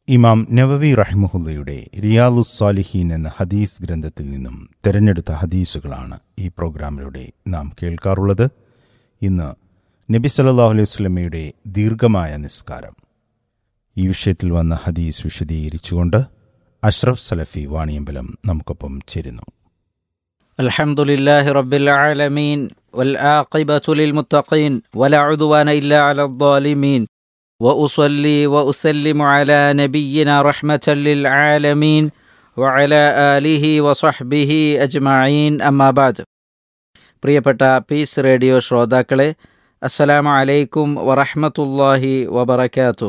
ഇമാം നവവി റഹ്മുഹുല്ലയുടെ റിയാലുസ് സാലിഹീൻ എന്ന ഹദീസ് ഗ്രന്ഥത്തിൽ നിന്നും തിരഞ്ഞെടുത്ത ഹദീസുകളാണ് ഈ പ്രോഗ്രാമിലൂടെ നാം കേൾക്കാറുള്ളത് ഇന്ന് നബി സല്ലല്ലാഹു അലൈഹി വസല്ലമയുടെ ദീർഘമായ നിസ്കാരം ഈ വിഷയത്തിൽ വന്ന ഹദീസ് വിശദീകരിച്ചുകൊണ്ട് അഷ്റഫ് സലഫി വാണിയമ്പലം നമുക്കൊപ്പം ചേരുന്നു الحمد لله رب العالمين والعاقبة للمتقين ولا عدوان إلا على الظالمين وأصلي وأسلم على نبينا رحمة للعالمين وعلى آله وصحبه أجمعين أما بعد പ്രിയപ്പെട്ട പീസ് റേഡിയോ ശ്രോതാക്കളെ അസ്സലാമു അലൈക്കും വറഹ്മത്തുള്ളാഹി വബറകാതുഹു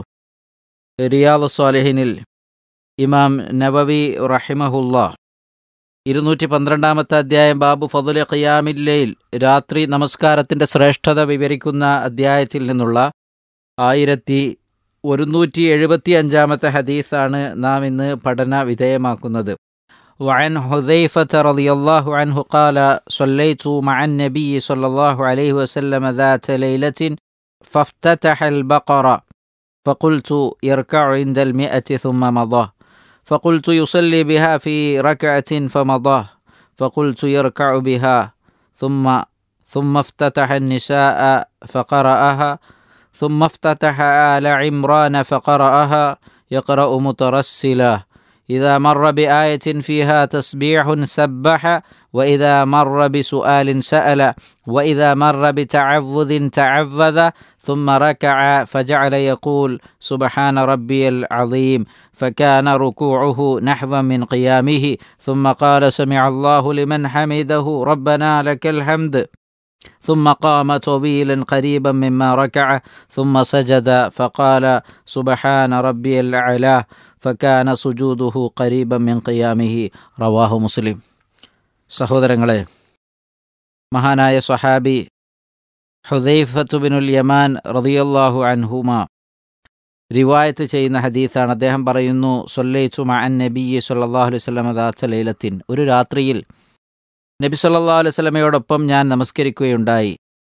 റിയാദ് സ്വാലിഹിനിൽ ഇമാം നവവി റഹിമഹുല്ലാ ഇരുന്നൂറ്റി പന്ത്രണ്ടാമത്തെ അധ്യായം ബാബു ഫതുൽ ഖിയാമില്ലയിൽ രാത്രി നമസ്കാരത്തിന്റെ ശ്രേഷ്ഠത വിവരിക്കുന്ന അധ്യായത്തിൽ നിന്നുള്ള ആയിരത്തി ഒരുന്നൂറ്റി എഴുപത്തി അഞ്ചാമത്തെ ഹദീസാണ് നാം ഇന്ന് പഠന വിധേയമാക്കുന്നത് وعن حذيفة رضي الله عنه قال صليت مع النبي صلى الله عليه وسلم ذات ليلة فافتتح البقرة فقلت يركع عند المئة ثم مضى فقلت يصلي بها في ركعة فمضاه فقلت يركع بها ثم ثم افتتح النساء فقرأها ثم افتتح آل عمران فقرأها يقرأ مترسلا إذا مر بآية فيها تسبيح سبح وإذا مر بسؤال سأل وإذا مر بتعوذ تعوذ ثم ركع فجعل يقول سبحان ربي العظيم فكان ركوعه نحوا من قيامه ثم قال سمع الله لمن حمده ربنا لك الحمد ثم قام طويلا قريبا مما ركع ثم سجد فقال سبحان ربي الأعلى فكان سجوده قريبا من قيامه رواه مسلم സഹോദരങ്ങളെ മഹാനായ സ്വഹാബി ഹുദൈഫത്ത് ബിനുൽ യമാൻ റതിയല്ലാഹു അൻഹുമ റിവായത്ത് ചെയ്യുന്ന ഹദീസാണ് അദ്ദേഹം പറയുന്നു സൊല്ലൈച്ചു മഅൻ നബി സല്ലല്ലാഹു അലൈഹി വസല്ലം ദാത്ത ലൈലത്തിൻ ഒരു രാത്രിയിൽ നബി സല്ലല്ലാഹു അലൈഹി വസല്ലമയോടൊപ്പം ഞാൻ നമസ്കരിക്കുകയുണ്ടായി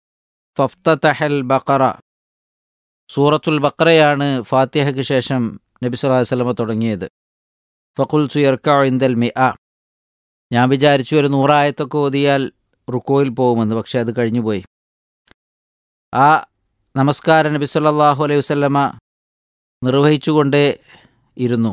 ഫഫ്തഹൽ ബഖറ സൂറത്തുൽ ബഖറയാണ് ഫാത്തിഹയ്ക്ക് ശേഷം നബി സല്ലല്ലാഹു അലൈഹി വസല്ലമ തുടങ്ങിയത് ഫഖുൽ സുയർക്ക ഇന്ദൽ മിഅ ഞാൻ വിചാരിച്ചു ഒരു നൂറായത്തൊക്കെ ഓതിയാൽ റുക്കോയിൽ പോകുമെന്ന് പക്ഷെ അത് കഴിഞ്ഞുപോയി ആ നമസ്കാരം നബി സല്ലല്ലാഹു അലൈഹി വസല്ലമ നിർവഹിച്ചുകൊണ്ടേ ഇരുന്നു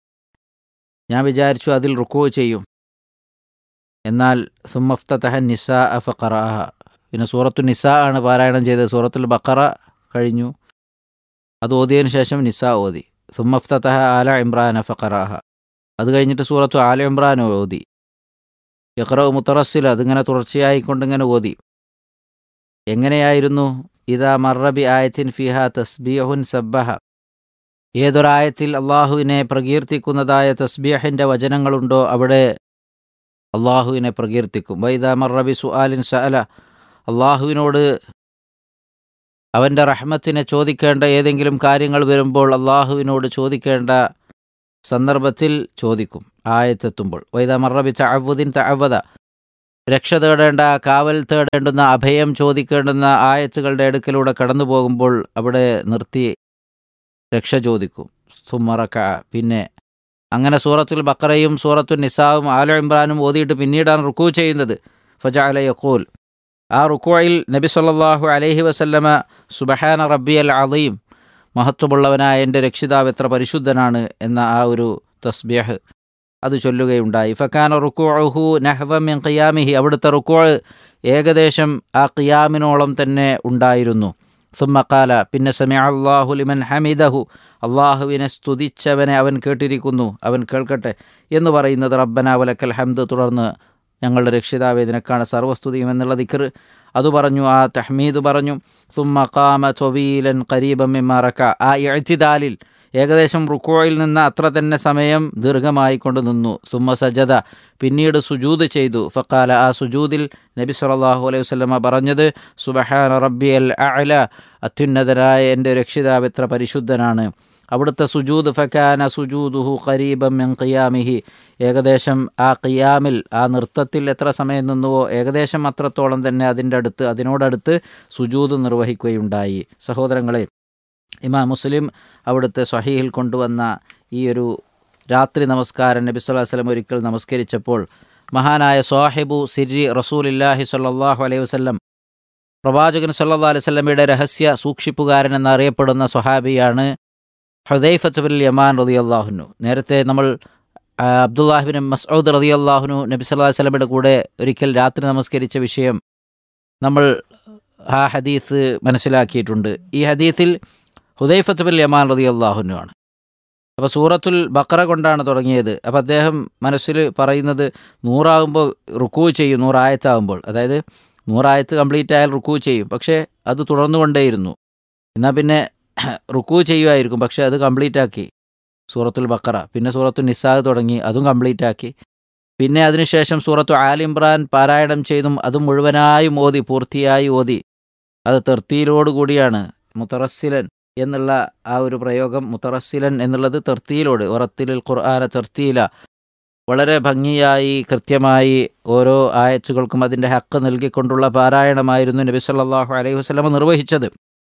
ഞാൻ വിചാരിച്ചു അതിൽ റുക്കോ ചെയ്യും എന്നാൽ സുമഫ്തഹ നിസ ഫഖറാഹ പിന്നെ സൂറത്തു നിസ ആണ് പാരായണം ചെയ്തത് സൂറത്തുൽ ബക്കറ കഴിഞ്ഞു അത് ഓതിയതിനു ശേഷം നിസ ഓതി സുമഫ്തഹ ആല ഇമ്രാൻ ഫഖറാഹ അത് കഴിഞ്ഞിട്ട് സൂറത്തു ആല ഇമ്രാൻ ഓതി യഖ്റ മുത്തറസിൽ അതിങ്ങനെ തുടർച്ചയായി കൊണ്ടിങ്ങനെ ഓതി എങ്ങനെയായിരുന്നു ഇതാ മറബി ആയത്തിൻ ഫിഹ തസ്ബീഹുൻ സബ്ബഹ ഏതൊരായത്തിൽ അള്ളാഹുവിനെ പ്രകീർത്തിക്കുന്നതായ തസ്ബീഹിൻ്റെ വചനങ്ങളുണ്ടോ അവിടെ അള്ളാഹുവിനെ പ്രകീർത്തിക്കും വൈദ മറബി സുആലിൻ സഅല അള്ളാഹുവിനോട് അവൻ്റെ റഹ്മത്തിനെ ചോദിക്കേണ്ട ഏതെങ്കിലും കാര്യങ്ങൾ വരുമ്പോൾ അള്ളാഹുവിനോട് ചോദിക്കേണ്ട സന്ദർഭത്തിൽ ചോദിക്കും ആയത്തെത്തുമ്പോൾ വൈദ മറബി തഅവുദ്ദീൻ തഅവദ രക്ഷ തേടേണ്ട കാവൽ തേടേണ്ടുന്ന അഭയം ചോദിക്കേണ്ടുന്ന ആയത്തുകളുടെ അടുക്കലൂടെ കടന്നു പോകുമ്പോൾ അവിടെ നിർത്തി രക്ഷ ചോദിക്കും സുമറക്ക പിന്നെ അങ്ങനെ സൂറത്തുൽ ബക്കറയും സൂറത്തുൽ നിസാവും ആല ഇമ്രാനും ഓതിയിട്ട് പിന്നീടാണ് റുക്കു ചെയ്യുന്നത് ഫജാല യഖൂൽ ആ റുക്കോയിൽ നബി സല്ലല്ലാഹു അലൈഹി വസല്ലമ സുബഹാന റബ്ബി അൽ അലീം മഹത്വമുള്ളവനായ എൻ്റെ രക്ഷിതാവ് എത്ര പരിശുദ്ധനാണ് എന്ന ആ ഒരു തസ്ബിഹ് അത് ചൊല്ലുകയുണ്ടായി ഫക്കാന റുക്കോഹു നഹ്വമിൻ ഖിയാമിഹി അവിടുത്തെ റുക്കോ ഏകദേശം ആ ഖിയാമിനോളം തന്നെ ഉണ്ടായിരുന്നു സുമ്മക്കാല പിന്നെ സമയ അള്ളാഹു ലിമൻ ഹമിദഹു അള്ളാഹുവിനെ സ്തുതിച്ചവനെ അവൻ കേട്ടിരിക്കുന്നു അവൻ കേൾക്കട്ടെ എന്ന് പറയുന്നത് റബ്ബന വലക്കൽ ഹംദ് തുടർന്ന് ഞങ്ങളുടെ രക്ഷിതാവ് ഇതിനേക്കാണ് സർവസ്തുതിയും എന്നുള്ള ദിക്കർ അത് പറഞ്ഞു ആ തഹ്മീദ് പറഞ്ഞു സുമ്മ കാമ ചൊവീലൻ കരീബം മിമാറക്ക ആ എഴുത്തിദാലിൽ ഏകദേശം റുക്കോയിൽ നിന്ന് അത്ര തന്നെ സമയം ദീർഘമായി കൊണ്ട് നിന്നു സുമ്മ സജദ പിന്നീട് സുജൂദ് ചെയ്തു ഫക്കാല ആ സുജൂദിൽ നബി സല്ലല്ലാഹു അലൈഹി വസല്ലമ പറഞ്ഞത് സുബഹാന റബ്ബി അൽ അഅല അത്യുന്നതരായ എൻ്റെ രക്ഷിതാവ് എത്ര പരിശുദ്ധനാണ് അവിടുത്തെ സുജൂദ് ഫക്കാന സുജൂദുഹു ഖരീബം മിൻ ഖിയാമിഹി ഏകദേശം ആ ഖിയാമിൽ ആ നൃത്തത്തിൽ എത്ര സമയം നിന്നുവോ ഏകദേശം അത്രത്തോളം തന്നെ അതിൻ്റെ അടുത്ത് അതിനോടടുത്ത് സുജൂദ് നിർവഹിക്കുകയുണ്ടായി സഹോദരങ്ങളെ ഇമാം മുസ്ലിം അവിടുത്തെ സ്വഹീഹിൽ കൊണ്ടുവന്ന ഈ ഒരു രാത്രി നമസ്കാരം നബി സ്വല്ലല്ലാഹു അലൈഹി വസല്ലം ഒരിക്കൽ നമസ്കരിച്ചപ്പോൾ മഹാനായ സാഹിബു സിരി റസൂലില്ലാഹി സ്വല്ലല്ലാഹു അലൈഹി വസല്ലം പ്രവാചകൻ സല്ലല്ലാഹു അലൈഹി വസല്ലമയുടെ രഹസ്യ സൂക്ഷിപ്പുകാരൻ എന്നറിയപ്പെടുന്ന സ്വഹാബിയാണ് ഹുദൈഫത്ത് ബിൻ യമാൻ റളിയല്ലാഹുനു നേരത്തെ നമ്മൾ ആ, അബ്ദുല്ലാഹിബിൻ മസ്ഊദ് റളിയല്ലാഹുനു നബി സല്ലല്ലാഹു അലൈഹി വസല്ലമയുടെ കൂടെ ഒരിക്കൽ രാത്രി നമസ്കരിച്ച വിഷയം നമ്മൾ ആ ഹദീസ് മനസ്സിലാക്കിയിട്ടുണ്ട് ഈ ഹദീസിൽ ഹുദൈഫത്ത് ബിൻ യമാൻ റളിയല്ലാഹുനു ആണ് അപ്പോൾ സൂറത്തുൽ ബക്കറ കൊണ്ടാണ് തുടങ്ങിയത് അപ്പോൾ അദ്ദേഹം മനസ്സിൽ പറയുന്നത് നൂറാകുമ്പോൾ റുക്കൂ ചെയ്യും നൂറായത്താകുമ്പോൾ അതായത് നൂറായത്ത് കംപ്ലീറ്റ് ആയാൽ റുക്കൂ ചെയ്യും പക്ഷേ അത് തുടർന്നുകൊണ്ടേയിരുന്നു എന്നാൽ പിന്നെ റുക്കൂ ചെയ്യുമായിരിക്കും പക്ഷേ അത് കംപ്ലീറ്റ് ആക്കി സൂറത്തുൽ ബക്കറ പിന്നെ സൂറത്തു നിസാദ് തുടങ്ങി അതും കംപ്ലീറ്റ് ആക്കി പിന്നെ അതിനുശേഷം സൂറത്തു ആലിംബ്രാൻ പാരായണം ചെയ്തും അതും മുഴുവനായും ഓതി പൂർത്തിയായി ഓതി അത് തെർത്തിയിലോടുകൂടിയാണ് മുത്തറസ്സിലൻ എന്നുള്ള ആ ഒരു പ്രയോഗം മുത്തറസ്സിലൻ എന്നുള്ളത് തെർത്തിയിലോട് ഉറത്തിലിൽ ഖുർആന തെർത്തിയില വളരെ ഭംഗിയായി കൃത്യമായി ഓരോ ആയച്ചുകൾക്കും അതിൻ്റെ ഹക്ക് നൽകിക്കൊണ്ടുള്ള പാരായണമായിരുന്നു നബി സല്ലല്ലാഹു അലൈഹി വസല്ലമ നിർവഹിച്ചത്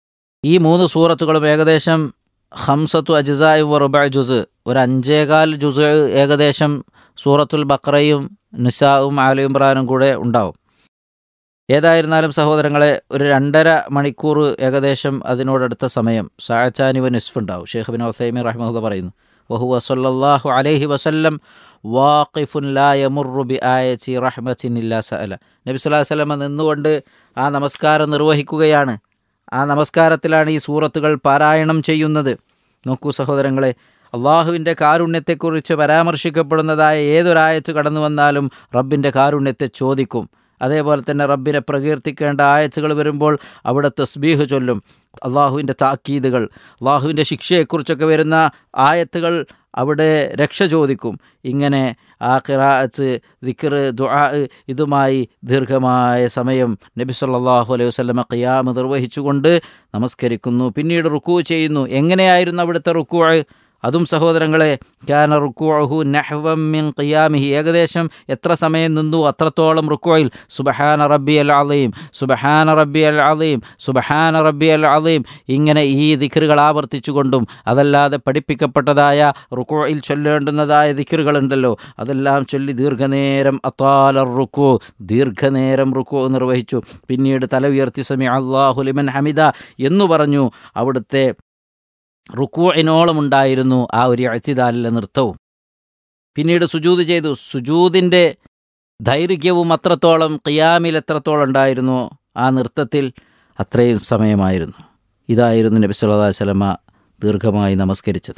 ഈ മൂന്ന് സൂറത്തുകളും ഏകദേശം ഹംസത്തു അജ്സായ് വറുബ ജുസ് ഒരു അഞ്ചേകാൽ ജുസ് ഏകദേശം സൂറത്തുൽ ബക്രയും നിസാവും ആലു ഇമ്രാനും കൂടെ ഉണ്ടാവും ഏതായിരുന്നാലും സഹോദരങ്ങളെ ഒരു രണ്ടര മണിക്കൂർ ഏകദേശം അതിനോടടുത്ത സമയം സാച്ചാനിവ നിസ്ഫ് ഉണ്ടാവും ഷേഖ് ബിൻ ഒസൈമി റഹ്മഹുദ പറയുന്നു വഹു വസല്ലാഹു അലൈഹി വസല്ലം വാഖിഫുൻ ലാ യമുറു ബി ആയത്തി റഹ്മത്തിൻ ഇല്ലാ സഅല നബി സ്വല്ലല്ലാഹു അലൈഹി വസല്ലം നിന്നുകൊണ്ട് ആ നമസ്കാരം നിർവഹിക്കുകയാണ് ആ നമസ്കാരത്തിലാണ് ഈ സൂറത്തുകൾ പാരായണം ചെയ്യുന്നത് നോക്കൂ സഹോദരങ്ങളെ അള്ളാഹുവിൻ്റെ കാരുണ്യത്തെക്കുറിച്ച് പരാമർശിക്കപ്പെടുന്നതായ ഏതൊരായത്ത് കടന്നു വന്നാലും റബ്ബിൻ്റെ കാരുണ്യത്തെ ചോദിക്കും അതേപോലെ തന്നെ റബ്ബിനെ പ്രകീർത്തിക്കേണ്ട ആയത്തുകൾ വരുമ്പോൾ അവിടെ തസ്ബീഹ് ചൊല്ലും അള്ളാഹുവിൻ്റെ താക്കീതുകൾ അള്ളാഹുവിൻ്റെ ശിക്ഷയെക്കുറിച്ചൊക്കെ വരുന്ന ആയത്തുകൾ അവിടെ രക്ഷ ചോദിക്കും ഇങ്ങനെ ആ ഖിറാഅത്ത് ദിക്ർ ദുആ ഇതുമായി ദീർഘമായ സമയം നബി സല്ലല്ലാഹു അലൈഹി വസല്ലമ ഖിയാമ് നിർവഹിച്ചുകൊണ്ട് നമസ്കരിക്കുന്നു പിന്നീട് റുക്കൂ ചെയ്യുന്നു എങ്ങനെയായിരുന്നു അവിടുത്തെ റുക്കൂ അതും സഹോദരങ്ങളെ ക്യാന റുക്കുഅഹു നഹ്വം മിൻ ഖിയാമിഹി ഏകദേശം എത്ര സമയം നിന്നു അത്രത്തോളം റുക്കുയിൽ സുബഹാന റബ്ബി അൽ അലീം സുബഹാന റബ്ബി അൽ അലീം സുബഹാന റബ്ബി അൽ അലീം ഇങ്ങനെ ഈ ദിക്റുകൾ ആവർത്തിച്ചുകൊണ്ടും അതല്ലാതെ പഠിപ്പിക്കപ്പെട്ടതായ റുക്കുയിൽ ചൊല്ലേണ്ടുന്നതായ ദിക്റുകളുണ്ടല്ലോ അതെല്ലാം ചൊല്ലി ദീർഘനേരം അത്താല റുക്കു ദീർഘനേരം റുക്കു നിർവഹിച്ചു പിന്നീട് തല ഉയർത്തി സമി അള്ളാഹു ലിമൻ ഹമിദ എന്നു പറഞ്ഞു അവിടുത്തെ റുക്കൂഇനോളം ഉണ്ടായിരുന്നു ആ ഒരു അഴ്ത്തിദാലിലെ നൃത്തവും പിന്നീട് സുജൂത് ചെയ്തു സുജൂതിൻ്റെ ദൈർഘ്യവും അത്രത്തോളം ഖിയാമിൽ എത്രത്തോളം ഉണ്ടായിരുന്നു ആ നൃത്തത്തിൽ അത്രയും സമയമായിരുന്നു ഇതായിരുന്നു നബി സല്ലല്ലാഹു അലൈഹി വസല്ലമ ദീർഘമായി നമസ്കരിച്ചത്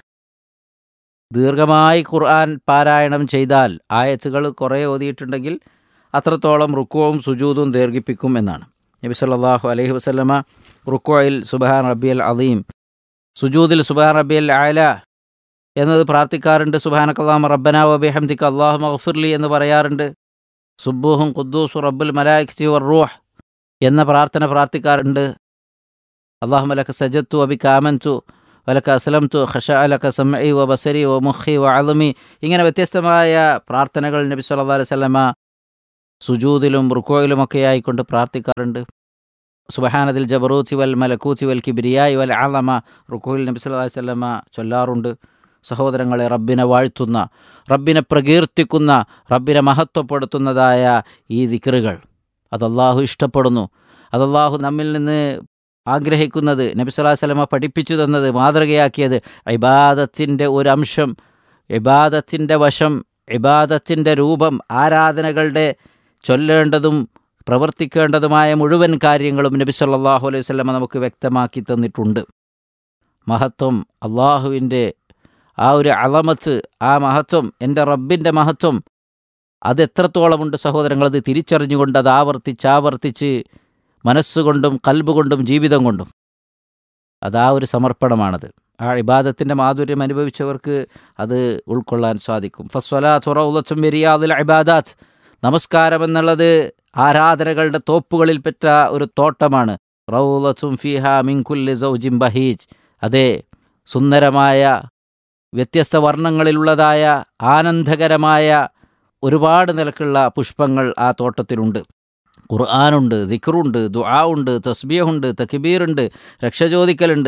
ദീർഘമായി ഖുർആൻ പാരായണം ചെയ്താൽ ആയത്തുകൾ കുറേ ഓതിയിട്ടുണ്ടെങ്കിൽ അത്രത്തോളം റുക്കുവും സുജൂതും ദീർഘിപ്പിക്കും എന്നാണ് നബി സല്ലല്ലാഹു അലൈഹി വസല്ലമ റുക്കുയിൽ സുബഹാൻ റബ്ബിയൽ അലീം സുജൂദിൽ സുബാൻ റബ്ബിയൽ ആല എന്നത് പ്രാർത്ഥിക്കാറുണ്ട് സുബാനക്കല്ലാമ റബ്ബന വബിഹംദിക്ക് അള്ളാഹു മഗ്ഫിർലി എന്ന് പറയാറുണ്ട് സുബൂഹും ഖുദ്ദൂസു റബ്ബുൽ മലായിക്തി റൂഹ് എന്ന പ്രാർത്ഥന പ്രാർത്ഥിക്കാറുണ്ട് അള്ളാഹു മലക്ക് സജത്തു അബി കാമൻതു വലക്ക അസ്ലംതു ഖഷ അലക്ക സമഇ വ ബസരി വ മുഖി വ അലമി ഇങ്ങനെ വ്യത്യസ്തമായ പ്രാർത്ഥനകൾ നബി സല്ലല്ലാഹു അലൈഹി വസല്ലമ സുജൂദിലും റുക്കോയിലുമൊക്കെ ആയിക്കൊണ്ട് പ്രാർത്ഥിക്കാറുണ്ട് സുബഹാനദിൽ ജബറൂത്തി വൽ മലക്കൂത്തി വൽ കിബിരിയായി വൽ ആലമ റുക്കുഹിൽ നബി സല്ലല്ലാഹു അലൈഹി വസല്ലമ ചൊല്ലാറുണ്ട് സഹോദരങ്ങളെ റബ്ബിനെ വാഴ്ത്തുന്ന റബ്ബിനെ പ്രകീർത്തിക്കുന്ന റബ്ബിനെ മഹത്വപ്പെടുത്തുന്നതായ ഈ ദിക്റുകൾ അതല്ലാഹു ഇഷ്ടപ്പെടുന്നു അതല്ലാഹു നമ്മിൽ നിന്ന് ആഗ്രഹിക്കുന്നത് നബി സല്ലല്ലാഹു അലൈഹി വസല്ലമ പഠിപ്പിച്ചു തന്നത് മാതൃകയാക്കിയത് ഇബാദത്തിൻ്റെ ഒരു അംശം ഇബാദത്തിൻ്റെ വശം ഇബാദത്തിൻ്റെ രൂപം ആരാധനകളുടെ ചൊല്ലേണ്ടതും പ്രവർത്തിക്കേണ്ടതുമായ മുഴുവൻ കാര്യങ്ങളും നബി സല്ലല്ലാഹു അലൈഹി വസല്ലമ നമുക്ക് വ്യക്തമാക്കി തന്നിട്ടുണ്ട് മഹത്വം അള്ളാഹുവിൻ്റെ ആ ഒരു അളമത്ത് ആ മഹത്വം എൻ്റെ റബ്ബിൻ്റെ മഹത്വം അത് എത്രത്തോളമുണ്ട് സഹോദരങ്ങൾ അത് തിരിച്ചറിഞ്ഞുകൊണ്ട് അത് ആവർത്തിച്ച് ആവർത്തിച്ച് മനസ്സുകൊണ്ടും കൽബുകൊണ്ടും ജീവിതം കൊണ്ടും അതാ ഒരു സമർപ്പണമാണത് ആ ഇബാദത്തിൻ്റെ മാധുര്യം അനുഭവിച്ചവർക്ക് അത് ഉൾക്കൊള്ളാൻ സാധിക്കും ഫസ്വലാ തുറൗലത്തും വെരിയാദിൽ ഇബാദാത്ത് നമസ്കാരം എന്നുള്ളത് ആരാധനകളുടെ തോപ്പുകളിൽപ്പെട്ട ഒരു തോട്ടമാണ് റൗലത്തും ഫിഹ മിൻകുല്ലി സൗജിം ബഹീജ് അതെ സുന്ദരമായ വ്യത്യസ്ത വർണ്ണങ്ങളിലുള്ളതായ ആനന്ദകരമായ ഒരുപാട് നിലക്കുള്ള പുഷ്പങ്ങൾ ആ തോട്ടത്തിലുണ്ട് ഖുർആാനുണ്ട് ദിക്റുണ്ട് ദുആ ഉണ്ട് തസ്ബിയുണ്ട് തക്ബീറുണ്ട് രക്ഷ ചോദിക്കലുണ്ട്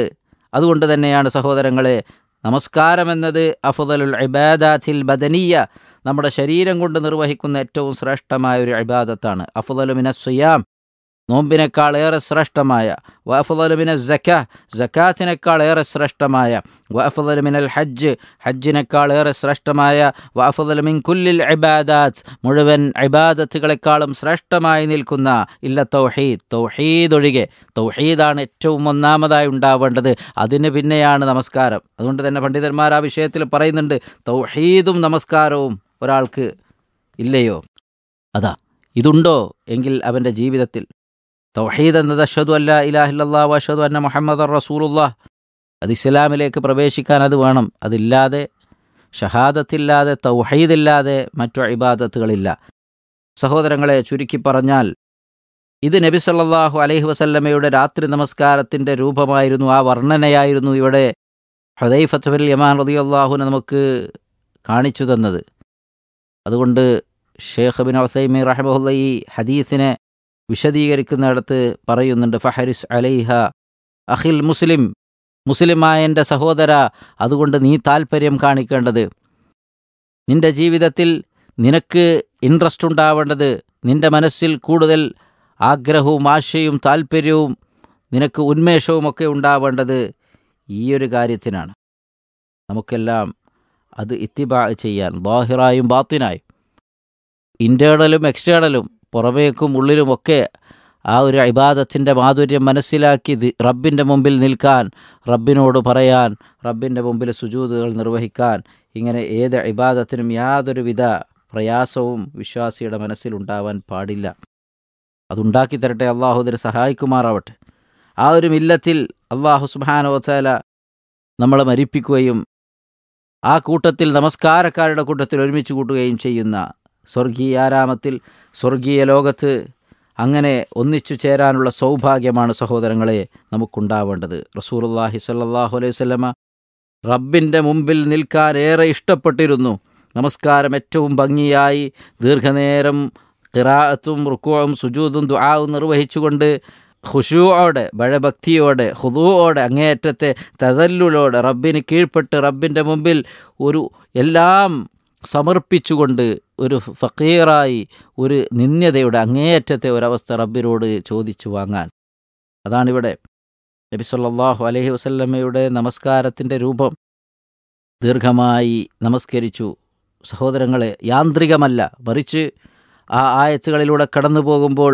അതുകൊണ്ട് തന്നെയാണ് സഹോദരങ്ങളെ നമസ്കാരം എന്നത് അഫുദലുൽ ഇബാദാത്തിൽ ബദനീയ നമ്മുടെ ശരീരം കൊണ്ട് നിർവഹിക്കുന്ന ഏറ്റവും ശ്രേഷ്ഠമായ ഒരു ഇബാദത്താണ് അഫുദലുമിന സുയാം നോമ്പിനേക്കാൾ ഏറെ ശ്രേഷ്ഠമായ വഅഫുദലുമിന ജക്ക ജക്കാത്തിനേക്കാൾ ഏറെ ശ്രേഷ്ഠമായ വഅഫുദലുമിനൽ ഹജ്ജ് ഹജ്ജിനേക്കാൾ ഏറെ ശ്രേഷ്ഠമായ വഅഫുദലുമിൻ കുല്ലിൽ ഇബാദാത്ത് മുഴുവൻ ഇബാദത്തുകളെക്കാളും ശ്രേഷ്ഠമായി നിൽക്കുന്ന ഇല്ല തൗഹീദ് തൗഹീദ് ഒഴികെ തൗഹീദാണ് ഏറ്റവും ഒന്നാമതായി ഉണ്ടാവേണ്ടത് അതിന് പിന്നെയാണ് നമസ്കാരം അതുകൊണ്ട് തന്നെ പണ്ഡിതന്മാർ ആ വിഷയത്തിൽ പറയുന്നുണ്ട് തൗഹീദും നമസ്കാരവും ഒരാൾക്ക് ഇല്ലയോ അതാ ഇതുണ്ടോ എങ്കിൽ അവൻ്റെ ജീവിതത്തിൽ തൗഹീദ് എന്നത് അഷദു അല്ല ഇലാഹില്ലാ അഷദു അന്ന മുഹമ്മദ് റസൂലുള്ള അത് ഇസ്ലാമിലേക്ക് പ്രവേശിക്കാൻ അത് വേണം അതില്ലാതെ ഷഹാദത്തില്ലാതെ തൗഹീദില്ലാതെ മറ്റു ഇബാദത്തുകളില്ല സഹോദരങ്ങളെ ചുരുക്കി പറഞ്ഞാൽ ഇത് നബി സല്ലല്ലാഹു അലൈഹി വസല്ലമയുടെ രാത്രി നമസ്കാരത്തിൻ്റെ രൂപമായിരുന്നു ആ വർണ്ണനയായിരുന്നു ഇവിടെ ഹുദൈഫത്ത് ബിൻ യമാൻ റളിയല്ലാഹുവിനെ നമുക്ക് കാണിച്ചു തന്നത് അതുകൊണ്ട് ഷേഖ് ബിൻ ഒസൈമി റഹമുല്ല ഈ ഹദീസിനെ വിശദീകരിക്കുന്നിടത്ത് പറയുന്നുണ്ട് ഫഹരിസ് അലൈഹ അഖിൽ മുസ്ലിം മുസ്ലിമായ എൻ്റെ സഹോദര അതുകൊണ്ട് നീ താൽപ്പര്യം കാണിക്കേണ്ടത് നിന്റെ ജീവിതത്തിൽ നിനക്ക് ഇൻട്രസ്റ്റ് ഉണ്ടാവേണ്ടത് നിന്റെ മനസ്സിൽ കൂടുതൽ ആഗ്രഹവും ആശയും താൽപ്പര്യവും നിനക്ക് ഉന്മേഷവുമൊക്കെ ഉണ്ടാവേണ്ടത് ഈ ഒരു കാര്യത്തിനാണ് നമുക്കെല്ലാം അത് ഇത്തിബാ ചെയ്യാൻ ബാഹിറായും ബാത്തിനായും ഇൻറ്റേണലും എക്സ്റ്റേണലും പുറമേക്കും ഉള്ളിലുമൊക്കെ ആ ഒരു ഇബാദത്തിൻ്റെ മാധുര്യം മനസ്സിലാക്കി റബ്ബിൻ്റെ മുമ്പിൽ നിൽക്കാൻ റബ്ബിനോട് പറയാൻ റബ്ബിൻ്റെ മുമ്പിൽ സുജൂതുകൾ നിർവഹിക്കാൻ ഇങ്ങനെ ഏത് ഇബാദത്തിനും യാതൊരുവിധ പ്രയാസവും വിശ്വാസിയുടെ മനസ്സിലുണ്ടാവാൻ പാടില്ല അതുണ്ടാക്കി തരട്ടെ അള്ളാഹുദിനെ സഹായിക്കുമാറാവട്ടെ ആ ഒരു മില്ലത്തിൽ അള്ളാഹു സുബാനോച്ചാല നമ്മളെ മരിപ്പിക്കുകയും ആ കൂട്ടത്തിൽ നമസ്കാരക്കാരുടെ കൂട്ടത്തിൽ ഒരുമിച്ച് കൂട്ടുകയും ചെയ്യുന്ന സ്വർഗീയാരാമത്തിൽ സ്വർഗീയ ലോകത്ത് അങ്ങനെ ഒന്നിച്ചു ചേരാനുള്ള സൗഭാഗ്യമാണ് സഹോദരങ്ങളെ നമുക്കുണ്ടാവേണ്ടത് റസൂലുള്ളാഹി സ്വല്ലല്ലാഹു അലൈഹി വസല്ലമ റബ്ബിൻ്റെ മുമ്പിൽ നിൽക്കാൻ ഏറെ ഇഷ്ടപ്പെട്ടിരുന്നു നമസ്കാരം ഏറ്റവും ഭംഗിയായി ദീർഘനേരം ഖിറാഅത്തും റുക്കുവും സുജൂദും ദുആവും നിർവഹിച്ചുകൊണ്ട് ഖുഷൂയോടെ ഭയഭക്തിയോടെ ഹുദൂയോടെ അങ്ങേയറ്റത്തെ തതല്ലുലോടെ റബ്ബിന് കീഴ്പ്പെട്ട് റബ്ബിൻ്റെ മുമ്പിൽ ഒരു എല്ലാം സമർപ്പിച്ചുകൊണ്ട് ഒരു ഫക്കീറായി ഒരു നിന്ദ്യതയുടെ അങ്ങേയറ്റത്തെ ഒരവസ്ഥ റബ്ബിനോട് ചോദിച്ചു വാങ്ങാൻ അതാണിവിടെ നബി സല്ലല്ലാഹു അലൈഹി വസല്ലമയുടെ നമസ്കാരത്തിൻ്റെ രൂപം ദീർഘമായി നമസ്കരിച്ചു സഹോദരങ്ങളെ യാന്ത്രികമല്ല മറിച്ച് ആ ആയത്തുകളിലൂടെ കടന്നു പോകുമ്പോൾ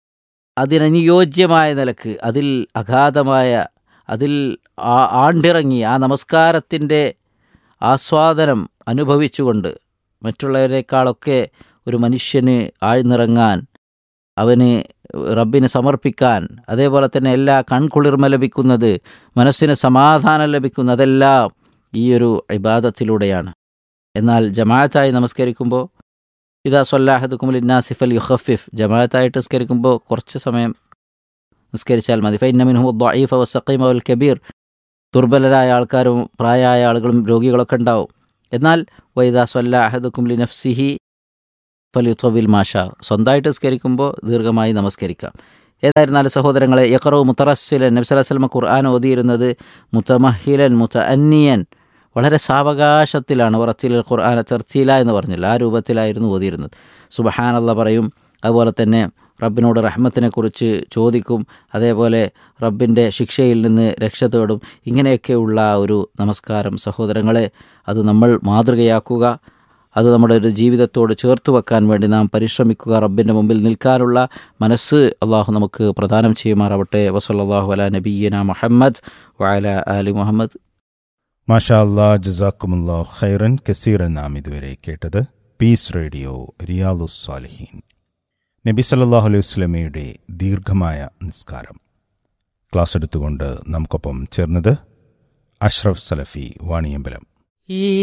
അതിനനുയോജ്യമായ നിലക്ക് അതിൽ അഗാധമായ അതിൽ ആണ്ടിറങ്ങി ആ നമസ്കാരത്തിൻ്റെ ആസ്വാദനം അനുഭവിച്ചുകൊണ്ട് മറ്റുള്ളവരെക്കാളൊക്കെ ഒരു മനുഷ്യന് ആഴ്ന്നിറങ്ങാൻ അവന് റബ്ബിന് സമർപ്പിക്കാൻ അതേപോലെ തന്നെ എല്ലാ കൺകുളിർമ ലഭിക്കുന്നത് മനസ്സിന് സമാധാനം ലഭിക്കുന്നതെല്ലാം ഈ ഒരു ഇബാദത്തിലൂടെയാണ് എന്നാൽ ജമാഅത്തായി നമസ്കരിക്കുമ്പോൾ ഇതാ സൊല്ലാഹദുക്കുമുൽ ഇന്നാസിഫൽ യുഹഫിഫ് ജമാഅത്തായിട്ട് നിസ്കരിക്കുമ്പോൾ കുറച്ച് സമയം നിസ്കരിച്ചാൽ മതി ഫൈനമിൻഹു ദ്വഈഫ വസഖീമ വൽ കബീർ ദുർബലരായ ആൾക്കാരും പ്രായമായ ആളുകളും രോഗികളൊക്കെ ഉണ്ടാവും എന്നാൽ വൈദ സൊല്ല അഹദുക്കും ലി നഫ്സിഹി ഫലിത്വവിൽ മാഷ സ്വന്തമായിട്ട് നിസ്കരിക്കുമ്പോൾ ദീർഘമായി നമസ്കരിക്കാം ഏതായിരുന്നാലും സഹോദരങ്ങളെ യക്കറവ് മുത്തറസ്സിലൻ നബ്സലമ ഖുർആൻ ഓതിയിരുന്നത് മുത്തമഹിലൻ മുത്ത അന്നിയൻ വളരെ സാവകാശത്തിലാണ് ഉറച്ചിൽ ഖുർആൻ ചർച്ചയില എന്ന് പറഞ്ഞില്ല ആ രൂപത്തിലായിരുന്നു ഓതിയിരുന്നത് സുബഹാനല്ല പറയും അതുപോലെ തന്നെ റബ്ബിനോട് റഹ്മത്തിനെക്കുറിച്ച് ചോദിക്കും അതേപോലെ റബ്ബിൻ്റെ ശിക്ഷയിൽ നിന്ന് രക്ഷ തേടും ഇങ്ങനെയൊക്കെയുള്ള ഒരു നമസ്കാരം സഹോദരങ്ങളെ അത് നമ്മൾ മാതൃകയാക്കുക അത് നമ്മുടെ ഒരു ജീവിതത്തോട് ചേർത്ത് വെക്കാൻ വേണ്ടി നാം പരിശ്രമിക്കുക റബ്ബിൻ്റെ മുമ്പിൽ നിൽക്കാനുള്ള മനസ്സ് അള്ളാഹു നമുക്ക് പ്രദാനം ചെയ്യുമാറാവട്ടെ വസല്ലാഹു അല നബീന മുഹമ്മദ് വഅല അലി മുഹമ്മദ് മാഷാ അല്ലാ ജസാക്കുമുല്ലാ ഖൈറൻ കസീറൻ നാം ഇതുവരെ കേട്ടത് പീസ് റേഡിയോ റിയാലുസ് സാലിഹീൻ നബി സല്ലല്ലാഹു അലൈഹി വസല്ലമയുടെ ദീർഘമായ നിസ്കാരം ക്ലാസ് എടുത്തുകൊണ്ട് നമുക്കൊപ്പം ചേർന്നത് അഷ്റഫ് സലഫി വാണിയമ്പലം ഈ